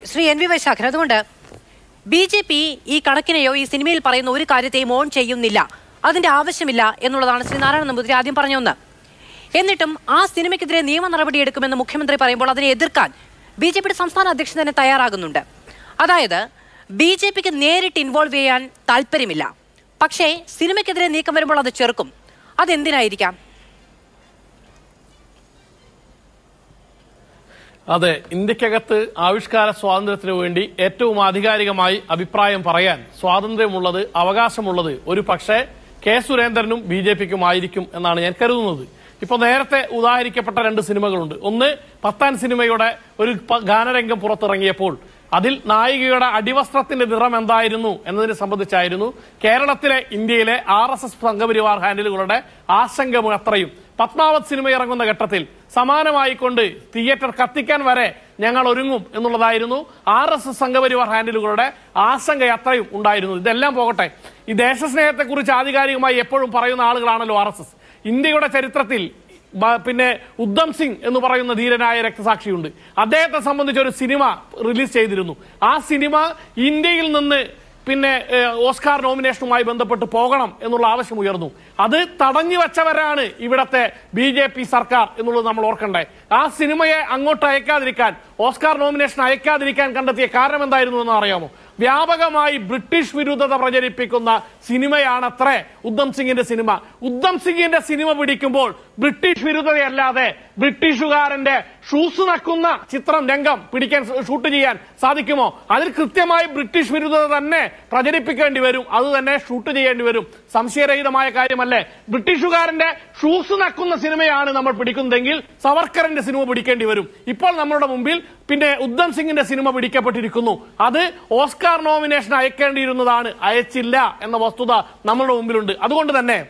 Shri N V Vaisakhan അതുകൊണ്ട് B J P ഈ കണക്കിനെയോ ഈ സിനിമയിൽ പറയുന്ന ഒരു കാര്യത്തെയും ഓൺ ചെയ്യുന്നില്ല അതിന്റെ ആവശ്യമില്ല എന്നുള്ളതാണ് ശ്രീ നാരായണ നമ്പൂതിരി ആദ്യം പറഞ്ഞൊന്ന് എന്നിട്ടും ആ സിനിമയ്ക്കെതിരെ നിയമ നടപടിയെടുക്കുമെന്ന് മുഖ്യമന്ത്രി പറയുമ്പോൾ അതിനെ എതിർക്കാൻ ബി ജെ പിയുടെ സംസ്ഥാന അധ്യക്ഷൻ തന്നെ തയ്യാറാകുന്നുണ്ട് അതായത് ബി ജെ പിക്ക് നേരിട്ട് ഇൻവോൾവ് ചെയ്യാൻ താല്പര്യമില്ല പക്ഷേ സിനിമയ്ക്കെതിരെ നീക്കം വരുമ്പോൾ അത് ചെറുക്കും അതെന്തിനായിരിക്കാം അതെ ഇന്ത്യക്കകത്ത് ആവിഷ്കാര സ്വാതന്ത്ര്യത്തിന് വേണ്ടി ഏറ്റവും ആധികാരികമായി അഭിപ്രായം പറയാൻ സ്വാതന്ത്ര്യമുള്ളത് അവകാശമുള്ളത് ഒരു പക്ഷേ കെ സുരേന്ദ്രനും ബി ജെ പിക്കും ആയിരിക്കും എന്നാണ് ഞാൻ കരുതുന്നത് ഇപ്പൊ നേരത്തെ ഉദാഹരിക്കപ്പെട്ട രണ്ട് സിനിമകളുണ്ട് ഒന്ന് പത്താൻ സിനിമയുടെ ഒരു പ- ഗാനരംഗം പുറത്തിറങ്ങിയപ്പോൾ അതിൽ നായികയുടെ അടിവസ്ത്രത്തിന്റെ നിറം എന്തായിരുന്നു എന്നതിനെ സംബന്ധിച്ചായിരുന്നു കേരളത്തിലെ ഇന്ത്യയിലെ ആർ എസ് എസ് സംഘപരിവാർ ഹാൻഡിലുകളുടെ ആശങ്ക അത്രയും പത്മാവത് സിനിമ ഇറങ്ങുന്ന ഘട്ടത്തിൽ സമാനമായിക്കൊണ്ട് തിയേറ്റർ കത്തിക്കാൻ വരെ ഞങ്ങൾ ഒരുങ്ങും എന്നുള്ളതായിരുന്നു ആർ എസ് എസ് സംഘപരിവാർ ഹാൻഡിലുകളുടെ ആശങ്ക അത്രയും ഉണ്ടായിരുന്നു ഇതെല്ലാം പോകട്ടെ ഈ ദേശസ്നേഹത്തെക്കുറിച്ച് ആധികാരികമായി എപ്പോഴും പറയുന്ന ആളുകളാണല്ലോ ആർ എസ് എസ് ഇന്ത്യയുടെ ചരിത്രത്തിൽ ബ- പിന്നെ ഉദ്ധം സിംഗ് എന്ന് പറയുന്ന ധീരനായ രക്തസാക്ഷിയുണ്ട് അദ്ദേഹത്തെ സംബന്ധിച്ച് ഒരു സിനിമ റിലീസ് ചെയ്തിരുന്നു ആ സിനിമ ഇന്ത്യയിൽ നിന്ന് പിന്നെ ഏഹ്, ഓസ്കാർ നോമിനേഷനുമായി ബന്ധപ്പെട്ട് പോകണം എന്നുള്ള ആവശ്യം ഉയർന്നു അത് തടഞ്ഞു വെച്ചവരാണ് ഇവിടത്തെ ബി ജെ പി സർക്കാർ എന്നുള്ളത് നമ്മൾ ഓർക്കണ്ടേ ആ സിനിമയെ അങ്ങോട്ട് അയക്കാതിരിക്കാൻ ഓസ്കാർ നോമിനേഷൻ അയക്കാതിരിക്കാൻ കണ്ടെത്തിയ കാരണം എന്തായിരുന്നു എന്ന് അറിയാമോ വ്യാപകമായി ബ്രിട്ടീഷ് വിരുദ്ധത പ്രചരിപ്പിക്കുന്ന സിനിമയാണത്രേ ഉദ്ധം സിംഗിന്റെ സിനിമ ഉദ്ധം സിംഗിന്റെ സിനിമ പിടിക്കുമ്പോൾ ബ്രിട്ടീഷ് വിരുദ്ധതയല്ലാതെ ബ്രിട്ടീഷുകാരന്റെ ഷൂസ് നക്കുന്ന ചിത്രം രംഗം പിടിക്കാൻ ഷൂട്ട് ചെയ്യാൻ സാധിക്കുമോ അതിൽ കൃത്യമായി ബ്രിട്ടീഷ് വിരുദ്ധത തന്നെ പ്രചരിപ്പിക്കേണ്ടി വരും അത് തന്നെ ഷൂട്ട് ചെയ്യേണ്ടി വരും സംശയരഹിതമായ കാര്യമല്ലേ ബ്രിട്ടീഷുകാരന്റെ ഷൂസ് നക്കുന്ന സിനിമയാണ് നമ്മൾ പിടിക്കുന്നതെങ്കിൽ സവർക്കറിന്റെ സിനിമ പിടിക്കേണ്ടി വരും ഇപ്പോൾ നമ്മളുടെ മുമ്പിൽ പിന്നെ ഉദ്ധം സിംഗിന്റെ സിനിമ പിടിക്കപ്പെട്ടിരിക്കുന്നു അത് ഓസ്കാർ നോമിനേഷൻ അയക്കേണ്ടിയിരുന്നതാണ് അയച്ചില്ല എന്ന വസ്തുത നമ്മളുടെ മുമ്പിലുണ്ട് അതുകൊണ്ട് തന്നെ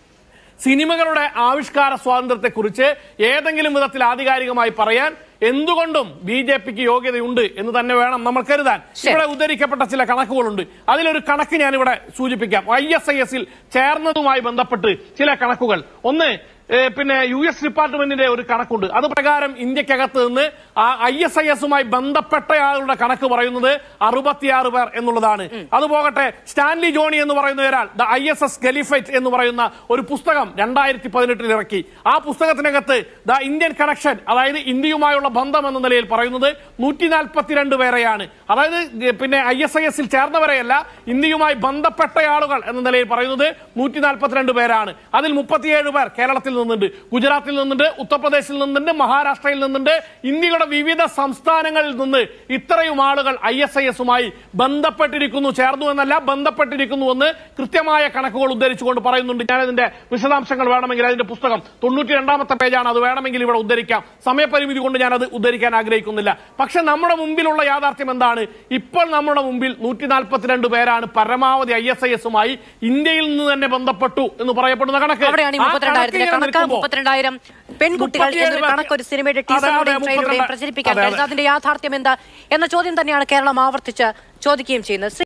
സിനിമകളുടെ ആവിഷ്കാര സ്വാതന്ത്ര്യത്തെക്കുറിച്ച് ഏതെങ്കിലും വിധത്തിൽ ആധികാരികമായി പറയാൻ എന്തുകൊണ്ടും ബി ജെ പിക്ക് യോഗ്യതയുണ്ട് എന്ന് തന്നെ വേണം നമ്മൾ കരുതാൻ ശരി. ഇവിടെ ഉദ്ധരിക്കപ്പെട്ട ചില കണക്കുകളുണ്ട് അതിലൊരു കണക്ക് ഞാൻ ഇവിടെ സൂചിപ്പിക്കാം ഐ എസ് ഐ എസിൽ ചേർന്നതുമായി ബന്ധപ്പെട്ട് ചില കണക്കുകൾ ഒന്ന് ഏ, പിന്നെ യു എസ് ഡിപ്പാർട്ട്മെന്റിന്റെ ഒരു കണക്കുണ്ട് അത് പ്രകാരം ഇന്ത്യക്കകത്ത് നിന്ന് ആ ഐ എസ് ഐ എസുമായി ബന്ധപ്പെട്ട ആളുടെ കണക്ക് പറയുന്നത് അറുപത്തിയാറ് പേർ എന്നുള്ളതാണ് അത് പോകട്ടെ സ്റ്റാൻലി ജോണി എന്ന് പറയുന്ന ഒരാൾ the I S S caliphate എന്ന് പറയുന്ന ഒരു പുസ്തകം രണ്ടായിരത്തി പതിനെട്ടിൽ ഇറക്കി ആ പുസ്തകത്തിനകത്ത് ദ ഇന്ത്യൻ കണക്ഷൻ അതായത് ഇന്ത്യയുമായുള്ള ബന്ധം എന്ന നിലയിൽ പറയുന്നത് നൂറ്റി നാൽപ്പത്തിരണ്ട് പേരെയാണ് അതായത് ഏ, പിന്നെ ഐ എസ് ഐ എസിൽ ചേർന്നവരെയല്ല ഇന്ത്യയുമായി ബന്ധപ്പെട്ട ആളുകൾ എന്ന നിലയിൽ പറയുന്നത് നൂറ്റി നാൽപ്പത്തിരണ്ട് പേരാണ് അതിൽ മുപ്പത്തിയേഴ് പേർ കേരളത്തിൽ നിന്നുണ്ട് ഗുജറാത്തിൽ നിന്നുണ്ട് ഉത്തർപ്രദേശിൽ നിന്നുണ്ട് മഹാരാഷ്ട്രയിൽ നിന്നുണ്ട് ഇന്ത്യയുടെ വിവിധ സംസ്ഥാനങ്ങളിൽ നിന്ന് ഇത്രയും ആളുകൾ ഐ എസ് ഐ എസുമായി ബന്ധപ്പെട്ടിരിക്കുന്നു ചേർന്നു എന്നല്ല ബന്ധപ്പെട്ടിരിക്കുന്നു എന്ന് കൃത്യമായ കണക്കുകൾ ഉദ്ധരിച്ചുകൊണ്ട് പറയുന്നുണ്ട് ഞാൻ ഇതിന്റെ വിശദാംശങ്ങൾ വേണമെങ്കിൽ അതിന്റെ പുസ്തകം തൊണ്ണൂറ്റി രണ്ടാമത്തെ പേജാണ് അത് വേണമെങ്കിൽ ഇവിടെ ഉദ്ധരിക്കാം സമയപരിമിതി കൊണ്ട് ഞാൻ അത് ഉദ്ധരിക്കാൻ ആഗ്രഹിക്കുന്നില്ല പക്ഷെ നമ്മുടെ മുമ്പിലുള്ള യാഥാർത്ഥ്യം എന്താണ് ഇപ്പോൾ നമ്മുടെ മുമ്പിൽ നൂറ്റി നാൽപ്പത്തിരണ്ട് പേരാണ് പരമാവധി ഐ എസ് ഐ എസുമായി ഇന്ത്യയിൽ നിന്ന് തന്നെ ബന്ധപ്പെട്ടു എന്ന് പറയപ്പെടുന്ന കണക്ക് അവിടെയാണ് ഈ ആ മുപ്പത്തിരണ്ടായിരത്തിന്റെ കണക്കിൽ കണക്ക് നിൽക്കുമ്പോൾ മുപ്പത്തിരണ്ടായിരം പെൺകുട്ടികൾ മുപ്പത്തിയേഴ് എന്നൊരു പേർ- കണക്ക് ഒരു സിനിമയുടെ അതെ, ടീച്ചറിലൂടെയും അതെ, ട്രെയിലറുടെയും മുപ്പത്തിരണ്ട് പ്രചരിപ്പിക്കാൻ അതെ, അതെ. കഴിയുന്നത് അതിന്റെ യാഥാർത്ഥ്യം എന്താ എന്ന ചോദ്യം തന്നെയാണ് കേരളം ആവർത്തിച്ച് ചോദിക്കുകയും ചെയ്യുന്നത് ശ്രീ